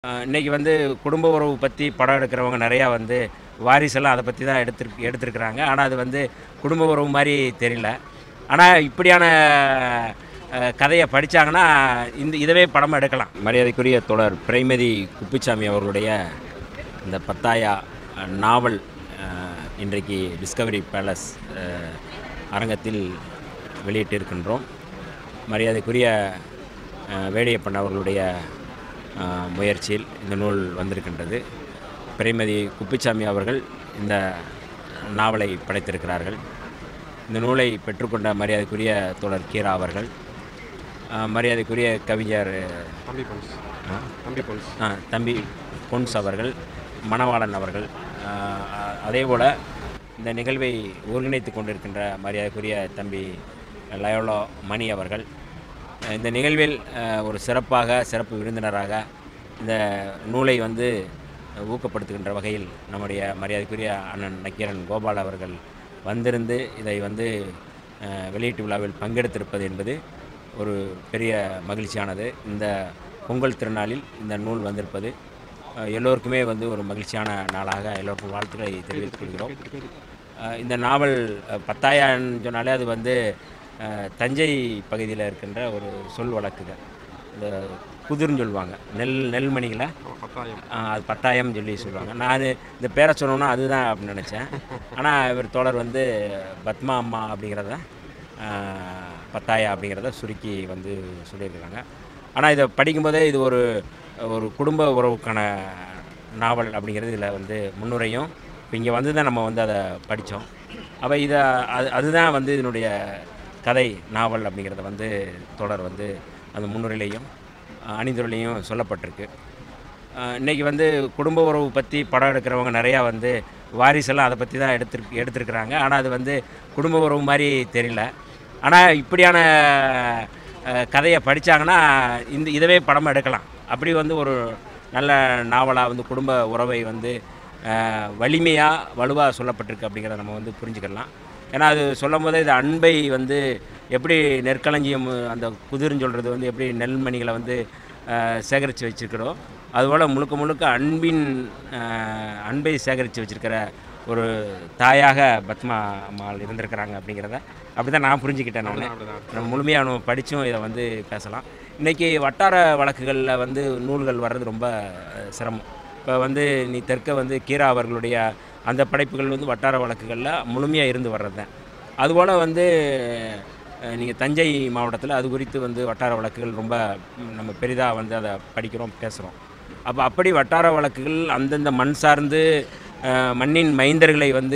அஹ் இன்னைக்கு வந்து குடும்ப உறவு பற்றி படம் எடுக்கிறவங்க நிறையா வந்து வாரிசெல்லாம் அதை பற்றி தான் எடுத்து எடுத்திருக்கிறாங்க ஆனால் அது வந்து குடும்ப உறவு மாதிரி தெரியல ஆனால் இப்படியான அஹ், கதையை படித்தாங்கன்னா இந்த இதவே படமாக எடுக்கலாம் மரியாதைக்குரிய தொடர் பிரைமதி குப்புசாமி அவர்களுடைய இந்த பத்தாயா அஹ், நாவல் அஹ், இன்றைக்கு டிஸ்கவரி பேலஸ் அஹ், அரங்கத்தில் வெளியிட்டிருக்கின்றோம் மரியாதைக்குரிய அஹ், வேடியப்பன் அவர்களுடைய அஹ், முயற்சியில் இந்த நூல் வந்திருக்கின்றது பிரைமதி குப்புசாமி அவர்கள் இந்த நாவலை படைத்திருக்கிறார்கள் இந்த நூலை பெற்றுக்கொண்ட மரியாதைக்குரிய தோழர் கீரா அவர்கள் அஹ், மரியாதைக்குரிய கவிஞர் தம்பி பொன்ஸ் ஆ? தம்பி பொன்ஸ் ஆ, தம்பி பொன்ஸ் அவர்கள் மணவாளன் அவர்கள் ஆ, அ- அதே போல் இந்த நிகழ்வை ஒருங்கிணைத்து கொண்டிருக்கின்ற மரியாதைக்குரிய தம்பி லயோலோ மணி அவர்கள் அஹ் இந்த நிகழ்வில் அஹ், ஒரு சிறப்பாக சிறப்பு விருந்தினராக இந்த நூலை வந்து ஊக்கப்படுத்துகின்ற வகையில் நம்முடைய மரியாதைக்குரிய அண்ணன் நக்கீரன் கோபால் அவர்கள் வந்திருந்து இதை வந்து அஹ், வெளியீட்டு விழாவில் பங்கெடுத்திருப்பது என்பது ஒரு பெரிய மகிழ்ச்சியானது இந்த பொங்கல் திருநாளில் இந்த நூல் வந்திருப்பது அஹ், எல்லோருக்குமே வந்து ஒரு மகிழ்ச்சியான நாளாக எல்லோருக்கும் வாழ்த்துக்களை தெரிவித்துக் கொள்கிறோம் அஹ், இந்த நாவல் அஹ், பத்தாயான்னு சொன்னாலே அது வந்து அஹ், தஞ்சை பகுதியில் இருக்கின்ற ஒரு சொல் வழக்குகள் இந்த குதிர்ன்னு சொல்லுவாங்க நெல் நெல்மணிகளை பத்தாயிரம் ஆ, அது பட்டாயம் சொல்லி சொல்லுவாங்க நான் இந்த பேரை சொன்னோன்னா அதுதான் அப்படின்னு நினச்சேன் ஆனால் இவர் தோழர் வந்து பத்மா அம்மா அப்படிங்கிறத ஆ, பத்தாயா அப்படிங்கிறத சுருக்கி வந்து சொல்லியிருக்கிறாங்க ஆனால் இதை படிக்கும்போதே இது ஒரு ஒரு குடும்ப உறவுக்கான நாவல் அப்படிங்கிறது இதில் வந்து முன்னுரையும் இப்போ இங்கே வந்து தான் நம்ம வந்து அதை படித்தோம் அப்போ இதை அது அதுதான் வந்து இதனுடைய கதை நாவல் அப்படிங்கிறத வந்து தொடர் வந்து அந்த முன்னுரையிலையும் அணிந்துரையிலையும் சொல்லப்பட்டிருக்கு அஹ் இன்னைக்கு வந்து குடும்ப உறவு பற்றி படம் எடுக்கிறவங்க நிறையா வந்து வாரிசெல்லாம் அதை பற்றி தான் எடுத்து எடுத்திருக்கிறாங்க ஆனால் அது வந்து குடும்ப உறவு மாதிரி தெரியல ஆனால் இப்படியான அஹ், கதையை படித்தாங்கன்னா இந்த இதவே படமாக எடுக்கலாம் அப்படி வந்து ஒரு நல்ல நாவலாக வந்து குடும்ப உறவை வந்து வலிமையாக வலுவாக சொல்லப்பட்டிருக்கு அப்படிங்கிறத நம்ம வந்து புரிஞ்சுக்கலாம் ஏன்னா அது சொல்லும் போதே இது அன்பை வந்து எப்படி நெற்களஞ்சியம் அந்த குதிர்ன்னு சொல்கிறது வந்து எப்படி நெல்மணிகளை வந்து சேகரித்து வச்சுருக்கிறோம் அதுபோல் முழுக்க முழுக்க அன்பின் அஹ், அன்பை சேகரித்து வச்சுருக்கிற ஒரு தாயாக பத்மா அம்மாள் இருந்திருக்கிறாங்க அப்படிங்கிறத அப்படி தான் நான் புரிஞ்சுக்கிட்டேன் நான் அப்படிதான் நம்ம முழுமையாக நம்ம படித்தும் இதை வந்து பேசலாம் இன்றைக்கி வட்டார வழக்குகளில் வந்து நூல்கள் வர்றது ரொம்ப அஹ், சிரமம் இப்போ வந்து நீ தெற்க வந்து கீரா அவர்களுடைய அந்த படைப்புகள் வந்து வட்டார வழக்குகளில் முழுமையாக இருந்து வர்றது தான் அதுபோல் வந்து நீங்கள் தஞ்சை மாவட்டத்தில் அது குறித்து வந்து வட்டார வழக்குகள் ரொம்ப ம், நம்ம பெரிதாக வந்து அதை படிக்கிறோம் பேசுகிறோம் அப்போ அப்படி வட்டார வழக்குகள் அந்தந்த மண் சார்ந்து அஹ், மண்ணின் மைந்தர்களை வந்து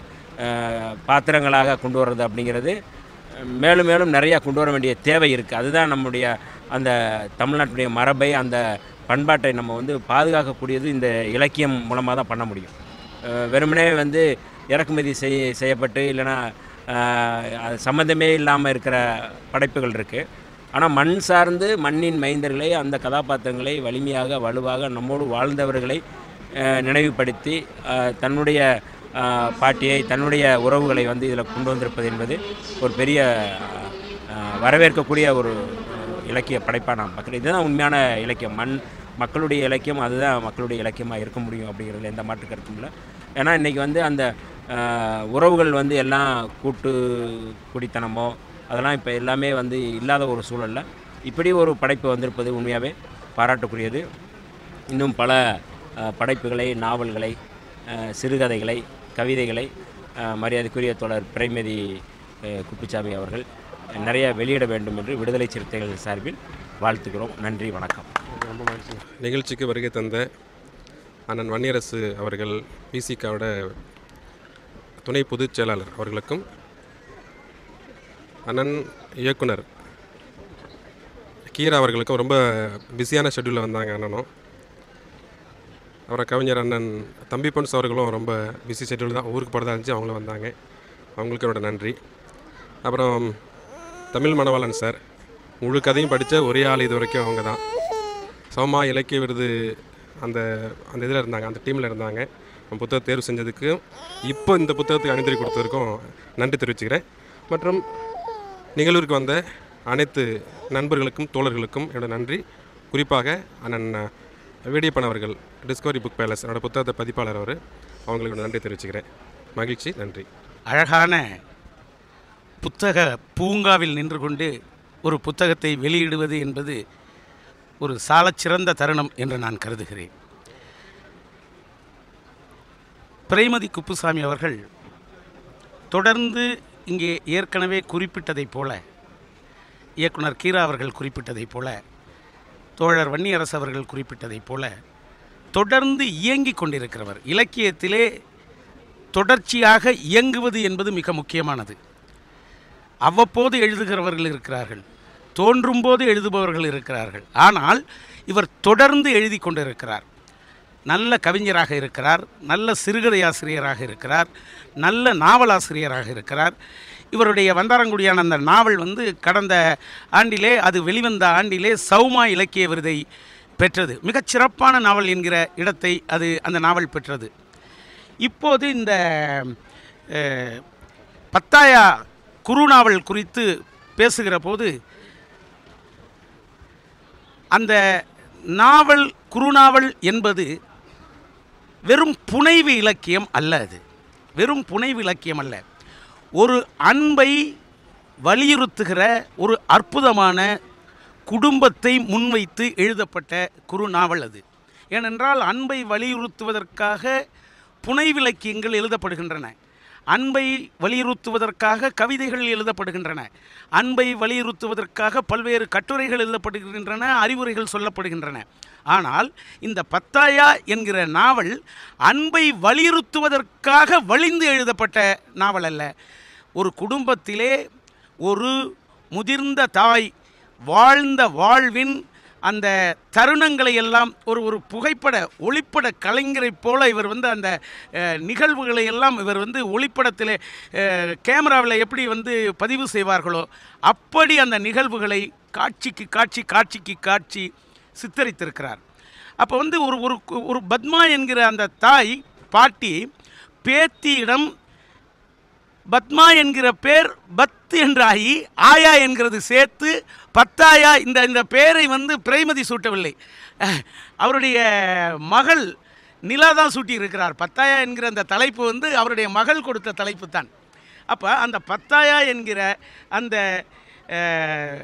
அஹ், பாத்திரங்களாக கொண்டு வர்றது அப்படிங்கிறது மேலும் மேலும் நிறையா கொண்டு வர வேண்டிய தேவை இருக்குது அதுதான் நம்முடைய அந்த தமிழ்நாட்டுடைய மரபை அந்த பண்பாட்டை நம்ம வந்து பாதுகாக்கக்கூடியது இந்த இலக்கியம் மூலமாக தான் பண்ண முடியும் அஹ் வெறுமனே வந்து இறக்குமதி செய் செய்யப்பட்டு இல்லைன்னா அஹ், அது சம்மந்தமே இல்லாமல் இருக்கிற படைப்புகள் இருக்குது ஆனால் மண் சார்ந்து மண்ணின் மைந்தர்களை அந்த கதாபாத்திரங்களை வலிமையாக வலுவாக நம்மோடு வாழ்ந்தவர்களை அஹ், நினைவுபடுத்தி அஹ், தன்னுடைய அஹ், பாட்டியை தன்னுடைய உறவுகளை வந்து இதில் கொண்டு வந்திருப்பது என்பது ஒரு பெரிய அஹ், வரவேற்கக்கூடிய ஒரு இலக்கிய படைப்பாக நான் பார்க்குறேன் இதுதான் உண்மையான இலக்கியம் மண் மக்களுடைய இலக்கியம் அதுதான் மக்களுடைய இலக்கியமாக இருக்க முடியும் அப்படிங்கிறதுல எந்த மாற்று கருத்தும் இல்லை ஏன்னா இன்றைக்கி வந்து அந்த அஹ், உறவுகள் வந்து எல்லாம் கூட்டு குடித்தனமோ அதெல்லாம் இப்போ எல்லாமே வந்து இல்லாத ஒரு சூழலில் இப்படி ஒரு படைப்பு வந்திருப்பது உண்மையாகவே பாராட்டுக்குரியது இன்னும் பல அஹ், படைப்புகளை நாவல்களை அஹ், சிறுகதைகளை கவிதைகளை அஹ், மரியாதைக்குரிய தொடர் பிரைமதி அஹ், குப்புசாமி அவர்கள் நிறைய வெளியிட வேண்டும் என்று விடுதலை சிறுத்தைகள் சார்பில் வாழ்த்துக்கிறோம் நன்றி வணக்கம் ரொம்ப மகிழ்ச்சி நிகழ்ச்சிக்கு வருகை தந்த அண்ணன் வன்னியரசு அவர்கள் பிசிகாவோட துணை பொதுச் செயலாளர் அவர்களுக்கும் அண்ணன் இயக்குனர் கீரா அவர்களுக்கும் ரொம்ப பிஸியான ஷெட்யூலில் வந்தாங்க அண்ணனும் அப்புறம் கவிஞர் அண்ணன் தம்பி பொன்ஸ் அவர்களும் ரொம்ப பிஸி ஷெட்யூல் தான் ஊருக்கு போகிறதா இருந்துச்சு அவங்களும் வந்தாங்க அவங்களுக்கு என்னோட நன்றி அப்புறம் தமிழ் மணவாளன் சார் முழு கதையும் படித்த ஒரே ஆள் இது வரைக்கும் அவங்க தான் சோமா இலக்கிய விருது அந்த அந்த இதில் இருந்தாங்க அந்த டீமில் இருந்தாங்க அந்த புத்தகம் தேர்வு செஞ்சதுக்கு இப்போ இந்த புத்தகத்துக்கு அனுமதி கொடுத்ததற்கும் நன்றி தெரிவிச்சுக்கிறேன் மற்றும் நிகழ்விற்கு வந்த அனைத்து நண்பர்களுக்கும் தோழர்களுக்கும் என்னோட நன்றி குறிப்பாக அண்ணன் வேடியப்பன் அவர்கள் டிஸ்கவரி புக் பேலஸ் என்னோட புத்தகத்தை பதிப்பாளர் அவர் அவங்களுக்கு நன்றி தெரிவிச்சுக்கிறேன் மகிழ்ச்சி நன்றி அழகான புத்தக பூங்காவில் நின்று கொண்டு ஒரு புத்தகத்தை வெளியிடுவது என்பது ஒரு சாலச்சிறந்த தருணம் என்று நான் கருதுகிறேன் பிரேமதி குப்புசாமி அவர்கள் தொடர்ந்து இங்கே ஏற்கனவே குறிப்பிட்டதைப் போல இயக்குனர் கீரா அவர்கள் குறிப்பிட்டதைப் போல தோழர் வன்னியரசு அவர்கள் குறிப்பிட்டதைப் போல தொடர்ந்து இயங்கிக் கொண்டிருக்கிறவர் இலக்கியத்திலே தொடர்ச்சியாக இயங்குவது என்பது மிக முக்கியமானது அவ்வப்போது எழுதுகிறவர்கள் இருக்கிறார்கள் தோன்றும்போது எழுதுபவர்கள் இருக்கிறார்கள் ஆனால் இவர் தொடர்ந்து எழுதி கொண்டிருக்கிறார் நல்ல கவிஞராக இருக்கிறார் நல்ல சிறுகதை ஆசிரியராக இருக்கிறார் நல்ல நாவலாசிரியராக இருக்கிறார் இவருடைய வந்தாரங்குடியான அந்த நாவல் வந்து கடந்த ஆண்டிலே அது வெளிவந்த ஆண்டிலே சௌமா இலக்கிய விருதை பெற்றது மிகச் சிறப்பான நாவல் என்கிற இடத்தை அது அந்த நாவல் பெற்றது இப்போது இந்த அஹ், பத்தாயா குறுநாவல் குறித்து பேசுகிற போது அந்த நாவல் குறுநாவல் என்பது வெறும் புனைவு இலக்கியம் அல்ல அது வெறும் புனைவு இலக்கியம் அல்ல ஒரு அன்பை வலியுறுத்துகிற ஒரு அற்புதமான குடும்பத்தை முன்வைத்து எழுதப்பட்ட குறுநாவல் அது ஏனென்றால் அன்பை வலியுறுத்துவதற்காக புனைவிலக்கியங்கள் எழுதப்படுகின்றன அன்பை வலியுறுத்துவதற்காக கவிதைகள் எழுதப்படுகின்றன அன்பை வலியுறுத்துவதற்காக பல்வேறு கட்டுரைகள் எழுதப்படுகின்றன அறிவுரைகள் சொல்லப்படுகின்றன ஆனால் இந்த பத்தாயா என்கிற நாவல் அன்பை வலியுறுத்துவதற்காக வலிந்து எழுதப்பட்ட நாவல் அல்ல ஒரு குடும்பத்திலே ஒரு முதிர்ந்த தாய் வாழ்ந்த வாழ்வின் அந்த தருணங்களை எல்லாம் ஒரு ஒரு புகைப்பட ஒளிப்பட கலைஞரைப் போல இவர் வந்து அந்த அஹ், நிகழ்வுகளை எல்லாம் இவர் வந்து ஒளிப்படத்தில் கேமராவில் எப்படி வந்து பதிவு செய்வார்களோ அப்படி அந்த நிகழ்வுகளை காட்சிக்கு காட்சி காட்சிக்கு காட்சி சித்தரித்திருக்கிறார் அப்போ வந்து ஒரு ஒரு ஒரு பத்மா என்கிற அந்த தாய் பாட்டி பேத்தியிடம் பத்மா என்கிற பேர் பத் என்றாகி ஆயா என்கிறது சேர்த்து பத்தாயா இந்த இந்த பெயரை வந்து பிரேமதி சூட்டவில்லை அஹ், அவருடைய மகள் நிலா தான் சூட்டியிருக்கிறார் பத்தாயா என்கிற அந்த தலைப்பு வந்து அவருடைய மகள் கொடுத்த தலைப்பு தான் அப்போ அந்த பத்தாயா என்கிற அந்த அஹ்,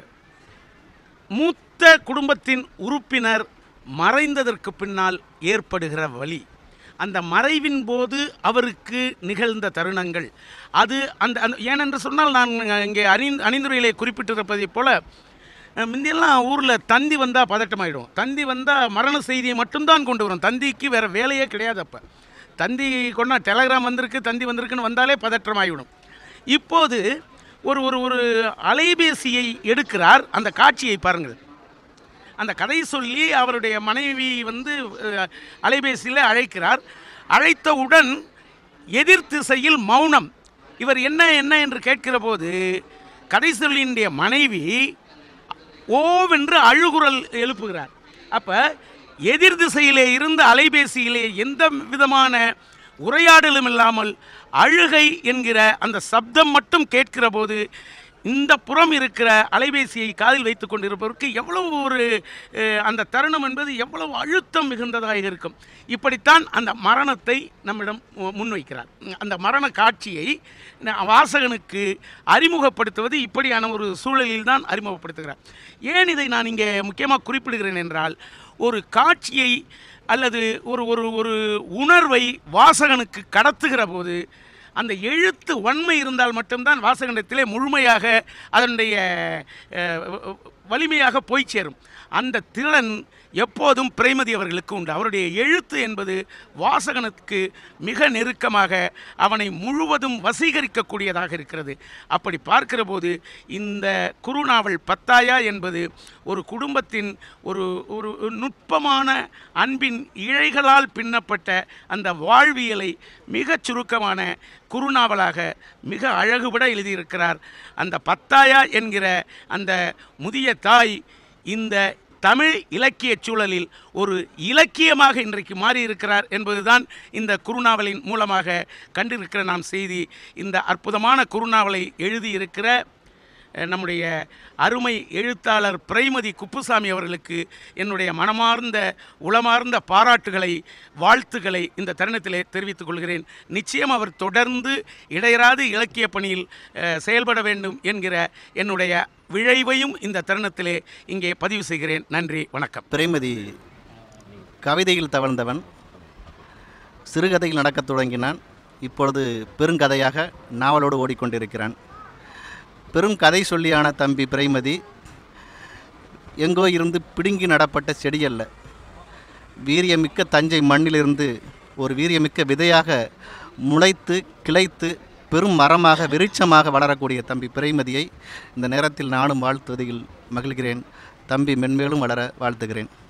மூத்த குடும்பத்தின் உறுப்பினர் மறைந்ததற்கு பின்னால் ஏற்படுகிற வலி அந்த மறைவின் போது அவருக்கு நிகழ்ந்த தருணங்கள் அது அந்த அந்த ஏனென்று சொன்னால் நான் இங்கே அணி அணிந்துரையிலே குறிப்பிட்டிருப்பதைப் போல அஹ், முந்தியெல்லாம் ஊரில் தந்தி வந்தால் பதட்டமாயிடும் தந்தி வந்தால் மரண செய்தியை மட்டும்தான் கொண்டு வரும் தந்திக்கு வேறு வேலையே கிடையாது அப்போ தந்தி கொண்டா டெலகிராம் வந்திருக்கு தந்தி வந்திருக்குன்னு வந்தாலே பதற்றமாகிவிடும் இப்போது ஒரு ஒரு ஒரு அலைபேசியை எடுக்கிறார் அந்த காட்சியை பாருங்கள் அந்த கதை சொல்லி அவருடைய மனைவி வந்து அஹ், அலைபேசியில் அழைக்கிறார் அழைத்தவுடன் எதிர் திசையில் மௌனம் இவர் என்ன என்ன என்று கேட்கிற போது கதை சொல்லினுடைய மனைவி ஓவென்று அழுகுரல் எழுப்புகிறார் அப்போ எதிர் திசையிலே இருந்த அலைபேசியிலே எந்த விதமான உரையாடலும் இல்லாமல் அழுகை என்கிற அந்த சப்தம் மட்டும் கேட்கிற போது இந்த புறம் இருக்கிற அலைபேசியை காதில் வைத்து கொண்டிருப்பவருக்கு எவ்வளவு ஒரு அஹ், அந்த தருணம் என்பது எவ்வளவு அழுத்தம் மிகுந்ததாக இருக்கும் இப்படித்தான் அந்த மரணத்தை நம்மிடம் மு- முன்வைக்கிறார் அந்த மரண காட்சியை ந- வாசகனுக்கு அறிமுகப்படுத்துவது இப்படியான ஒரு சூழலில் தான் அறிமுகப்படுத்துகிறார் ஏன் இதை நான் இங்கே முக்கியமாக குறிப்பிடுகிறேன் என்றால் ஒரு காட்சியை அல்லது ஒரு ஒரு ஒரு உணர்வை வாசகனுக்கு கடத்துகிற போது அந்த எழுத்து வன்மை இருந்தால் மட்டும்தான் வாசகனிடத்திலே முழுமையாக அதனுடைய அஹ், வ- வலிமையாக போய் சேரும் அந்த திறன் எப்போதும் பிரேமதி அவர்களுக்கு உண்டு அவருடைய எழுத்து என்பது வாசகனுக்கு மிக நெருக்கமாக அவனை முழுவதும் வசீகரிக்கக்கூடியதாக இருக்கிறது அப்படி பார்க்கிற போது இந்த குறுநாவல் பத்தாயா என்பது ஒரு குடும்பத்தின் ஒரு ஒரு நுட்பமான அன்பின் இழைகளால் பின்னப்பட்ட அந்த வாழ்வியலை மிகச் சுருக்கமான குறுநாவலாக மிக அழகுபட எழுதியிருக்கிறார் அந்த பத்தாயா என்கிற அந்த முதிய தாய் இந்த தமிழ் இலக்கியச் சூழலில் ஒரு இலக்கியமாக இன்றைக்கு மாறியிருக்கிறார் என்பதுதான் இந்த குறுநாவலின் மூலமாக கண்டிருக்கிற நாம் செய்தி இந்த அற்புதமான குறுநாவலை எழுதியிருக்கிற அஹ், நம்முடைய அருமை எழுத்தாளர் பிரைமதி குப்புசாமி அவர்களுக்கு என்னுடைய மனமார்ந்த உளமார்ந்த பாராட்டுகளை வாழ்த்துக்களை இந்த தருணத்திலே தெரிவித்துக் கொள்கிறேன் நிச்சயம் அவர் தொடர்ந்து இடையராது இலக்கிய பணியில் அஹ், செயல்பட வேண்டும் என்கிற என்னுடைய விழைவையும் இந்த தருணத்திலே இங்கே பதிவு செய்கிறேன் நன்றி வணக்கம் பிரேமதி கவிதையில் தவழ்ந்தவன் சிறுகதையில் நடக்கத் தொடங்கினான் இப்பொழுது பெருங்கதையாக நாவலோடு ஓடிக்கொண்டிருக்கிறான் பெரும் கதை சொல்லியான தம்பி பிரேமதி எங்கோ இருந்து பிடுங்கி நடப்பட்ட செடி அல்ல வீரியமிக்க தஞ்சை மண்ணிலிருந்து ஒரு வீரியமிக்க விதையாக முளைத்து கிளைத்து பெரும் மரமாக விருட்சமாக வளரக்கூடிய தம்பி பிரேமதியை இந்த நேரத்தில் நானும் வாழ்த்துவதில் மகிழ்கிறேன் தம்பி மென்மேலும் வளர வாழ்த்துகிறேன்